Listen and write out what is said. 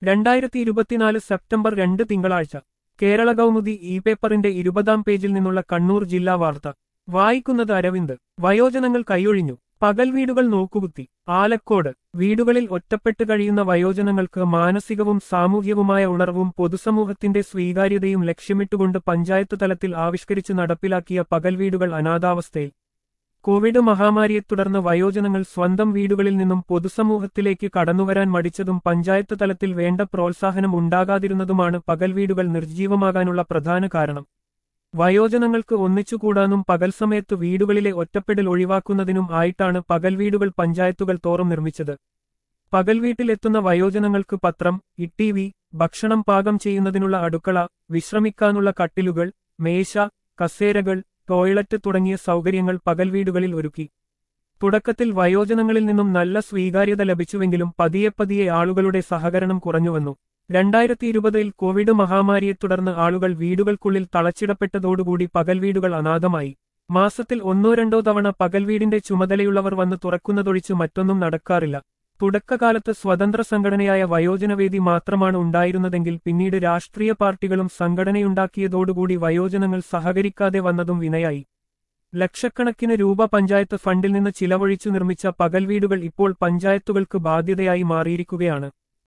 രണ്ടായിരത്തി ഇരുപത്തിനാല് സെപ്റ്റംബർ രണ്ട് തിങ്കളാഴ്ച കേരള കൗമുദി ഇ പേപ്പറിന്റെ ഇരുപതാം പേജിൽ നിന്നുള്ള കണ്ണൂർ ജില്ലാ വാർത്ത വായിക്കുന്നത് അരവിന്ദ് വയോജനങ്ങൾ കൈയൊഴിഞ്ഞു പകൽ വീടുകൾ നോക്കുകുത്തി ആലക്കോട് വീടുകളിൽ ഒറ്റപ്പെട്ട് കഴിയുന്ന വയോജനങ്ങൾക്ക് മാനസികവും സാമൂഹ്യവുമായ ഉണർവും പൊതുസമൂഹത്തിന്റെ സ്വീകാര്യതയും ലക്ഷ്യമിട്ടുകൊണ്ട് പഞ്ചായത്ത് തലത്തിൽ ആവിഷ്കരിച്ച് നടപ്പിലാക്കിയ പകൽ വീടുകൾ അനാഥാവസ്ഥയിൽ കോവിഡ് മഹാമാരിയെ തുടർന്ന് വയോജനങ്ങൾ സ്വന്തം വീടുകളിൽ നിന്നും പൊതുസമൂഹത്തിലേക്ക് കടന്നുവരാൻ മടിച്ചതും പഞ്ചായത്ത് തലത്തിൽ വേണ്ട പ്രോത്സാഹനം ഉണ്ടാകാതിരുന്നതുമാണ് പകൽ വീടുകൾ നിർജ്ജീവമാകാനുള്ള പ്രധാന കാരണം വയോജനങ്ങൾക്ക് ഒന്നിച്ചുകൂടാനും പകൽ സമയത്ത് വീടുകളിലെ ഒറ്റപ്പെടൽ ഒഴിവാക്കുന്നതിനും ആയിട്ടാണ് പകൽ വീടുകൾ പഞ്ചായത്തുകൾ തോറും നിർമ്മിച്ചത് പകൽ വീട്ടിലെത്തുന്ന വയോജനങ്ങൾക്ക് പത്രം ഇട്ടിവി ഭക്ഷണം പാകം ചെയ്യുന്നതിനുള്ള അടുക്കള വിശ്രമിക്കാനുള്ള കട്ടിലുകൾ മേശ കസേരകൾ ടോയ്ലറ്റ് തുടങ്ങിയ സൗകര്യങ്ങൾ പകൽ വീടുകളിൽ ഒരുക്കി തുടക്കത്തിൽ വയോജനങ്ങളിൽ നിന്നും നല്ല സ്വീകാര്യത ലഭിച്ചുവെങ്കിലും പതിയെ പതിയെ ആളുകളുടെ സഹകരണം കുറഞ്ഞുവന്നു രണ്ടായിരത്തി ഇരുപതിൽ കോവിഡ് മഹാമാരിയെ തുടർന്ന് ആളുകൾ വീടുകൾക്കുള്ളിൽ തളച്ചിടപ്പെട്ടതോടുകൂടി പകൽ വീടുകൾ അനാഥമായി മാസത്തിൽ ഒന്നോ രണ്ടോ തവണ പകൽ വീടിന്റെ ചുമതലയുള്ളവർ വന്ന് തുറക്കുന്നതൊഴിച്ച് മറ്റൊന്നും നടക്കാറില്ല തുടക്കകാലത്ത് സ്വതന്ത്ര സംഘടനയായ വയോജനവേദി മാത്രമാണ് ഉണ്ടായിരുന്നതെങ്കിൽ പിന്നീട് രാഷ്ട്രീയ പാർട്ടികളും സംഘടനയുണ്ടാക്കിയതോടുകൂടി വയോജനങ്ങൾ സഹകരിക്കാതെ വന്നതും വിനയായി ലക്ഷക്കണക്കിന് രൂപ പഞ്ചായത്ത് ഫണ്ടിൽ നിന്ന് ചിലവഴിച്ചു നിർമ്മിച്ച പകൽ വീടുകൾ ഇപ്പോൾ പഞ്ചായത്തുകൾക്ക് ബാധ്യതയായി മാറിയിരിക്കുകയാണ്